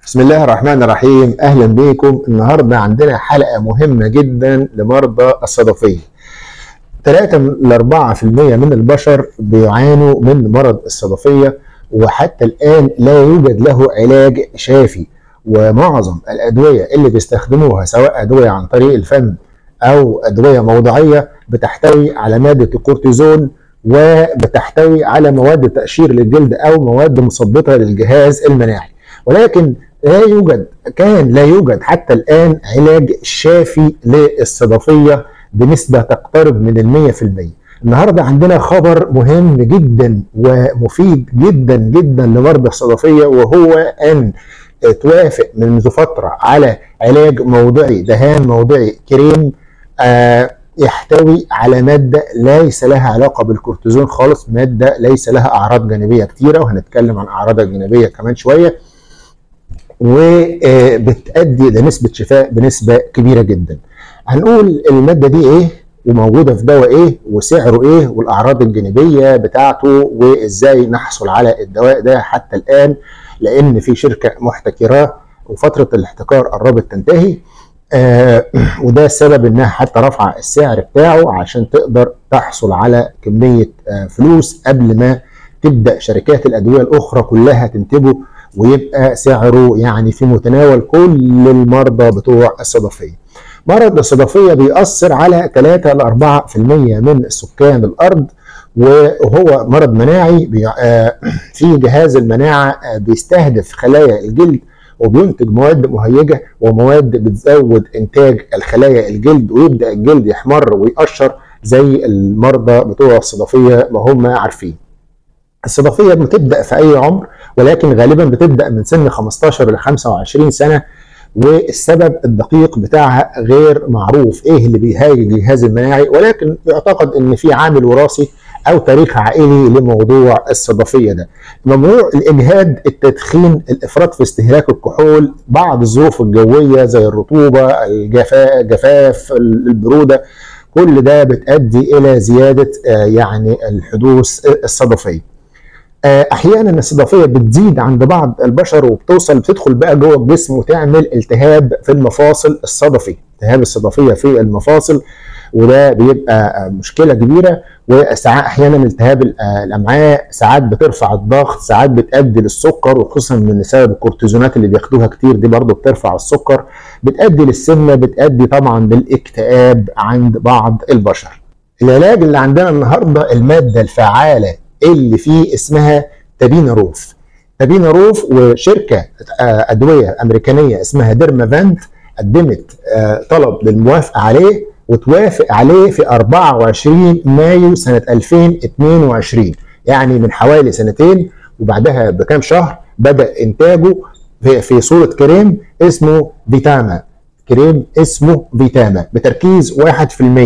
بسم الله الرحمن الرحيم اهلا بكم النهارده عندنا حلقه مهمه جدا لمرضى الصدفيه 3 ل 4% من البشر بيعانوا من مرض الصدفيه وحتى الان لا يوجد له علاج شافي ومعظم الادويه اللي بيستخدموها سواء ادويه عن طريق الفم او ادويه موضعيه بتحتوي على ماده الكورتيزون وبتحتوي على مواد تقشير للجلد او مواد مثبطه للجهاز المناعي ولكن لا يوجد كان لا يوجد حتى الآن علاج شافي للصدفية بنسبة تقترب من المية في المية النهاردة عندنا خبر مهم جدا ومفيد جدا جدا لمرضى الصدفية وهو أن توافق منذ فترة على علاج موضعي دهان موضعي كريم آه يحتوي على مادة ليس لها علاقة بالكورتيزون خالص مادة ليس لها أعراض جانبية كتيرة وهنتكلم عن أعراضها الجانبية كمان شوية وبتأدي لنسبة شفاء بنسبة كبيرة جدا هنقول المادة دي ايه وموجودة في دواء ايه وسعره ايه والأعراض الجانبية بتاعته وازاي نحصل على الدواء ده حتى الآن لأن في شركة محتكراه وفترة الاحتكار قربت تنتهي آه وده السبب انها حتى رفع السعر بتاعه عشان تقدر تحصل على كمية آه فلوس قبل ما تبدأ شركات الأدوية الأخرى كلها تنتجه ويبقى سعره يعني في متناول كل المرضى بتوع الصدفيه. مرض الصدفيه بيأثر على 3 ل 4% من سكان الارض وهو مرض مناعي في جهاز المناعه بيستهدف خلايا الجلد وبينتج مواد مهيجه ومواد بتزود انتاج الخلايا الجلد ويبدا الجلد يحمر ويقشر زي المرضى بتوع الصدفيه ما هم عارفين. الصدفيه بتبدا في اي عمر ولكن غالبا بتبدا من سن 15 ل 25 سنه والسبب الدقيق بتاعها غير معروف ايه اللي بيهاجم الجهاز المناعي ولكن يعتقد ان في عامل وراثي او تاريخ عائلي لموضوع الصدفيه ده. موضوع الاجهاد، التدخين، الافراط في استهلاك الكحول، بعض الظروف الجويه زي الرطوبه، الجفاف، البروده كل ده بتؤدي الى زياده يعني الحدوث الصدفيه. احيانا الصدفيه بتزيد عند بعض البشر وبتوصل بتدخل بقى جوه الجسم وتعمل التهاب في المفاصل الصدفي التهاب الصدفيه في المفاصل وده بيبقى مشكله كبيره وساعات احيانا التهاب الامعاء ساعات بترفع الضغط ساعات بتؤدي للسكر وخصوصا من سبب الكورتيزونات اللي بياخدوها كتير دي برضه بترفع السكر بتؤدي للسمنه بتؤدي طبعا للاكتئاب عند بعض البشر العلاج اللي عندنا النهارده الماده الفعاله اللي فيه اسمها تابيناروف تابيناروف وشركة أدوية أمريكانية اسمها ديرمافانت قدمت طلب للموافقة عليه وتوافق عليه في 24 مايو سنة 2022 يعني من حوالي سنتين وبعدها بكام شهر بدأ إنتاجه في صورة كريم اسمه فيتاما كريم اسمه فيتاما بتركيز 1%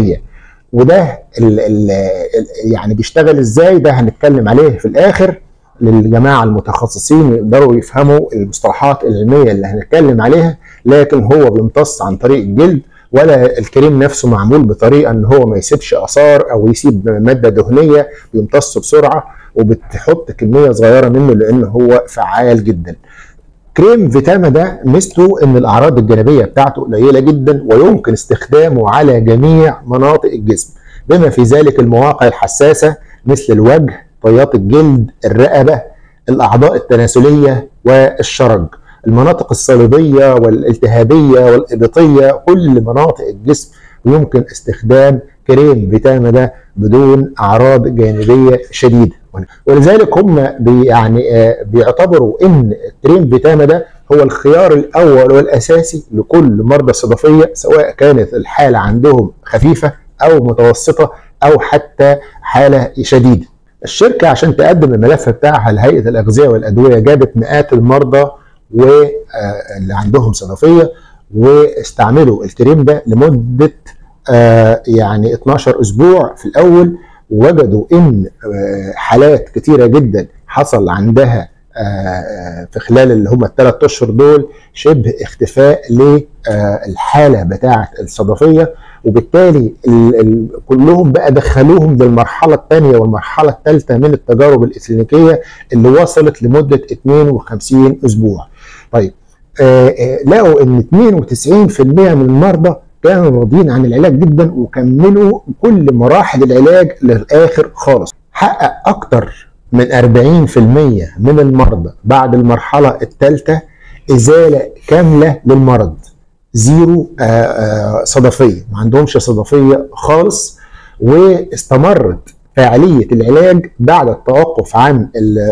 وده ال ال يعني بيشتغل ازاي ده هنتكلم عليه في الاخر للجماعه المتخصصين يقدروا يفهموا المصطلحات العلميه اللي هنتكلم عليها لكن هو بيمتص عن طريق الجلد ولا الكريم نفسه معمول بطريقه ان هو ما يسيبش اثار او يسيب ماده دهنيه بيمتص بسرعه وبتحط كميه صغيره منه لان هو فعال جدا. كريم فيتاما ده ميزته ان الاعراض الجانبيه بتاعته قليله جدا ويمكن استخدامه على جميع مناطق الجسم بما في ذلك المواقع الحساسه مثل الوجه طيات الجلد الرقبه الاعضاء التناسليه والشرج المناطق الصليبيه والالتهابيه والابطيه كل مناطق الجسم يمكن استخدام كريم فيتاما ده بدون اعراض جانبيه شديده ولذلك هم بي يعني بيعتبروا ان كريم فيتاما ده هو الخيار الاول والاساسي لكل مرضى الصدفيه سواء كانت الحاله عندهم خفيفه او متوسطه او حتى حاله شديده. الشركه عشان تقدم الملف بتاعها لهيئه الاغذيه والادويه جابت مئات المرضى واللي عندهم صدفيه واستعملوا الكريم ده لمده يعني 12 اسبوع في الاول وجدوا ان حالات كتيره جدا حصل عندها في خلال اللي هم الثلاث اشهر دول شبه اختفاء للحاله بتاعه الصدفيه وبالتالي ال ال كلهم بقى دخلوهم للمرحله الثانيه والمرحله الثالثه من التجارب الاكلينيكيه اللي وصلت لمده 52 اسبوع. طيب لقوا ان 92% من المرضى كانوا راضيين عن العلاج جدا وكملوا كل مراحل العلاج للاخر خالص حقق اكتر من 40% من المرضى بعد المرحله الثالثه ازاله كامله للمرض زيرو صدفيه ما عندهمش صدفيه خالص واستمرت فعاليه العلاج بعد التوقف عن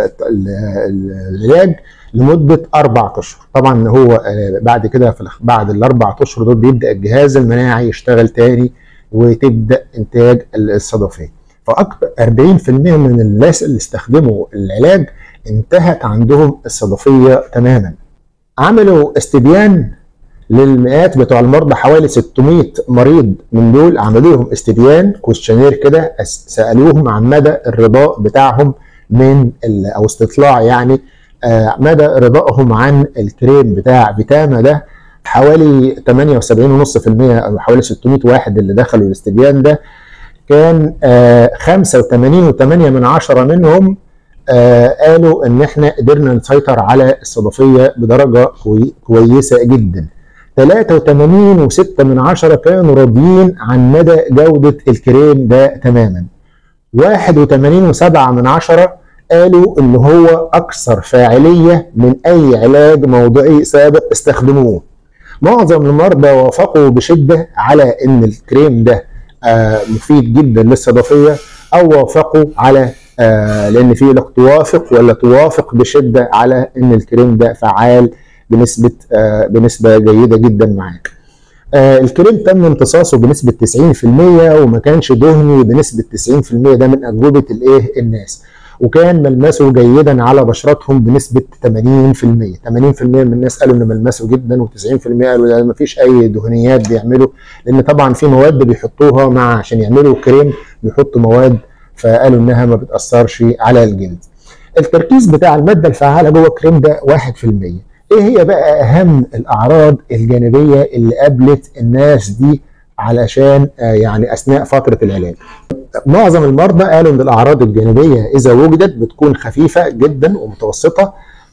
العلاج لمده اربع اشهر طبعا هو بعد كده في بعد الاربع اشهر دول بيبدا الجهاز المناعي يشتغل تاني وتبدا انتاج الصدفيه فاكثر 40% من الناس اللي استخدموا العلاج انتهت عندهم الصدفيه تماما عملوا استبيان للمئات بتوع المرضى حوالي 600 مريض من دول عملوا لهم استبيان كويشنير كده سالوهم عن مدى الرضاء بتاعهم من او استطلاع يعني آه مدى رضائهم عن الكريم بتاع فيتاما ده حوالي 78.5% او حوالي 600 واحد اللي دخلوا الاستبيان ده كان آه 85.8 من عشرة منهم آه قالوا ان احنا قدرنا نسيطر على الصدفيه بدرجه كوي كويسه جدا 83 و6 من عشرة كانوا راضيين عن مدى جودة الكريم ده تماما 81 و7 من عشرة قالوا ان هو اكثر فاعلية من اي علاج موضعي سابق استخدموه معظم المرضى وافقوا بشدة على ان الكريم ده آه مفيد جدا للصدفية او وافقوا على آه لان في لك توافق ولا توافق بشدة على ان الكريم ده فعال بنسبه آه بنسبه جيده جدا معاك. آه الكريم تم امتصاصه بنسبه 90% وما كانش دهني بنسبه 90% ده من اجوبه الايه الناس. وكان ملمسه جيدا على بشرتهم بنسبه 80% 80% من الناس قالوا ان ملمسه جدا و90% قالوا ما فيش اي دهنيات بيعملوا لان طبعا في مواد بيحطوها مع عشان يعملوا كريم بيحطوا مواد فقالوا انها ما بتاثرش على الجلد. التركيز بتاع الماده الفعاله جوه الكريم ده 1% ايه هي بقى اهم الاعراض الجانبيه اللي قابلت الناس دي علشان يعني اثناء فتره العلاج معظم المرضى قالوا ان الاعراض الجانبيه اذا وجدت بتكون خفيفه جدا ومتوسطه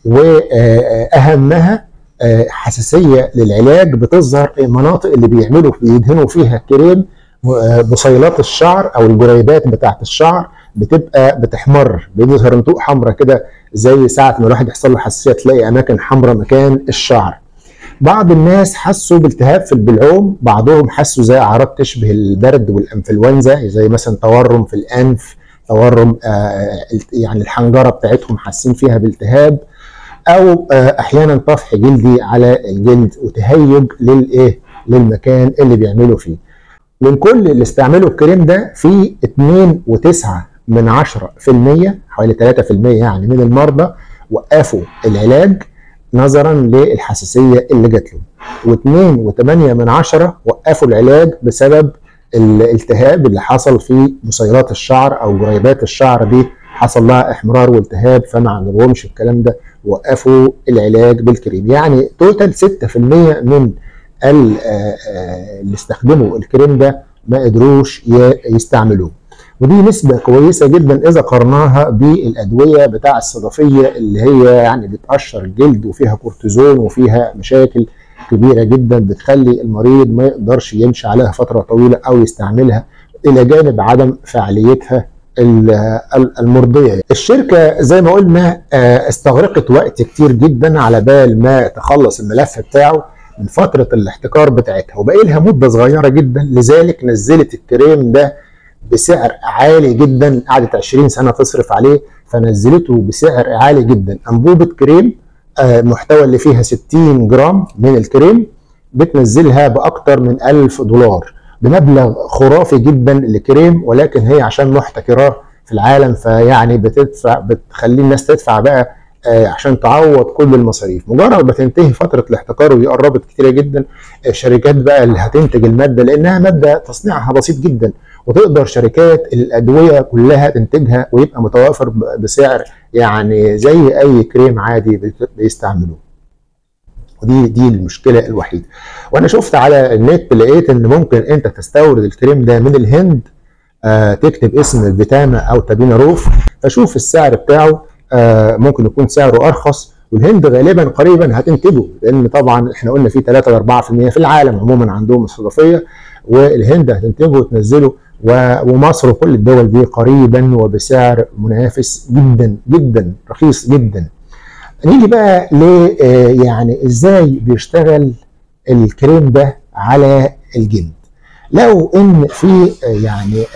واهمها حساسيه للعلاج بتظهر المناطق اللي بيعملوا بيدهنوا فيها كريم بصيلات الشعر او الجريبات بتاعت الشعر بتبقى بتحمر بيظهر نطوق حمراء كده زي ساعه ما الواحد يحصل له حساسيه تلاقي اماكن حمراء مكان الشعر بعض الناس حسوا بالتهاب في البلعوم بعضهم حسوا زي اعراض تشبه البرد والانفلونزا زي مثلا تورم في الانف تورم آه يعني الحنجره بتاعتهم حاسين فيها بالتهاب او آه احيانا طفح جلدي على الجلد وتهيج للايه للمكان اللي بيعملوا فيه من كل اللي استعملوا الكريم ده في 2.9 من 10% حوالي 3% يعني من المرضى وقفوا العلاج نظرا للحساسيه اللي جات لهم و2.8 من 10 وقفوا العلاج بسبب الالتهاب اللي حصل في بصيلات الشعر او جريبات الشعر دي حصل لها احمرار والتهاب فما عندهمش الكلام ده وقفوا العلاج بالكريم يعني توتال 6% من اللي استخدموا الكريم ده ما قدروش يستعملوه ودي نسبة كويسة جدا إذا قرناها بالأدوية بتاع الصدفية اللي هي يعني بتقشر الجلد وفيها كورتيزون وفيها مشاكل كبيرة جدا بتخلي المريض ما يقدرش يمشي عليها فترة طويلة أو يستعملها إلى جانب عدم فعاليتها المرضية الشركة زي ما قلنا استغرقت وقت كتير جدا على بال ما تخلص الملف بتاعه من فترة الاحتكار بتاعتها وبقي لها مدة صغيرة جدا لذلك نزلت الكريم ده بسعر عالي جدا قعدت 20 سنة تصرف عليه فنزلته بسعر عالي جدا أنبوبة كريم المحتوى اللي فيها 60 جرام من الكريم بتنزلها بأكتر من 1000 دولار بمبلغ خرافي جدا لكريم ولكن هي عشان محتكراه في العالم فيعني بتدفع بتخلي الناس تدفع بقى عشان تعوض كل المصاريف مجرد ما تنتهي فتره الاحتكار ودي قربت كتيره جدا الشركات بقى اللي هتنتج الماده لانها ماده تصنيعها بسيط جدا وتقدر شركات الادويه كلها تنتجها ويبقى متوافر بسعر يعني زي اي كريم عادي بيستعملوه ودي دي المشكله الوحيده وانا شفت على النت لقيت ان ممكن انت تستورد الكريم ده من الهند آه تكتب اسم الفيتاما او تابينا روف فشوف السعر بتاعه آه ممكن يكون سعره ارخص والهند غالبا قريبا هتنتجه لان طبعا احنا قلنا في 3 ل 4% في العالم عموما عندهم الصدفيه والهند هتنتجه وتنزله ومصر وكل الدول دي قريبا وبسعر منافس جدا جدا رخيص جدا نيجي بقى ل يعني ازاي بيشتغل الكريم ده على الجلد لو ان في يعني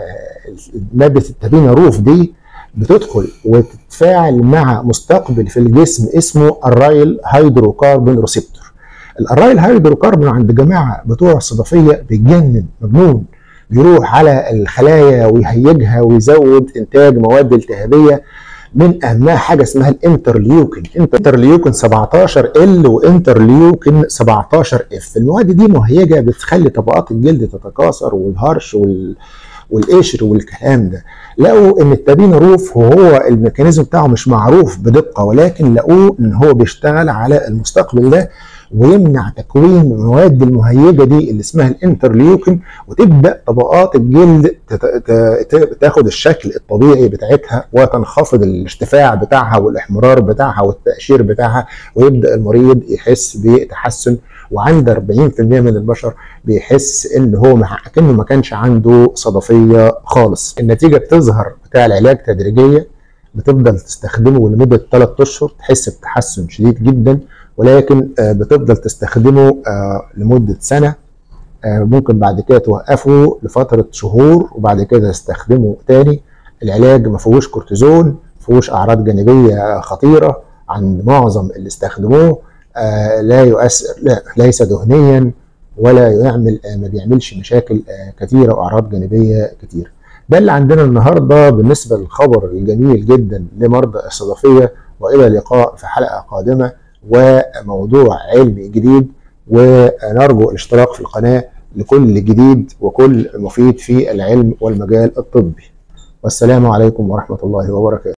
ماده التابينا روف دي بتدخل وتتفاعل مع مستقبل في الجسم اسمه الرايل هيدروكاربون ريسبتور الرايل هيدروكاربون عند جماعه بتوع الصدفيه بيتجنن مجنون بيروح على الخلايا ويهيجها ويزود انتاج مواد التهابيه من اهمها حاجه اسمها الانترليوكين انترليوكين 17 ال وانترليوكين 17 اف المواد دي مهيجه بتخلي طبقات الجلد تتكاثر والهرش وال والقشر والكلام ده لقوا ان التابين روف وهو الميكانيزم بتاعه مش معروف بدقه ولكن لقوه ان هو بيشتغل على المستقبل ده ويمنع تكوين المواد المهيجه دي اللي اسمها الانترليوكين وتبدا طبقات الجلد تاخد الشكل الطبيعي بتاعتها وتنخفض الارتفاع بتاعها والاحمرار بتاعها والتقشير بتاعها ويبدا المريض يحس بتحسن وعند 40% من البشر بيحس ان هو كانه ما كانش عنده صدفيه خالص النتيجه بتظهر بتاع العلاج تدريجيه بتفضل تستخدمه لمده 3 اشهر تحس بتحسن شديد جدا ولكن بتفضل تستخدمه لمده سنه ممكن بعد كده توقفه لفتره شهور وبعد كده تستخدمه تاني العلاج ما فيهوش كورتيزون ما فيهوش اعراض جانبيه خطيره عند معظم اللي استخدموه لا يؤثر لا ليس دهنيا ولا يعمل ما بيعملش مشاكل كثيره واعراض جانبيه كثيره ده اللي عندنا النهارده بالنسبه للخبر الجميل جدا لمرضى الصدفيه والى اللقاء في حلقه قادمه وموضوع علمي جديد ونرجو الاشتراك في القناه لكل جديد وكل مفيد في العلم والمجال الطبي والسلام عليكم ورحمه الله وبركاته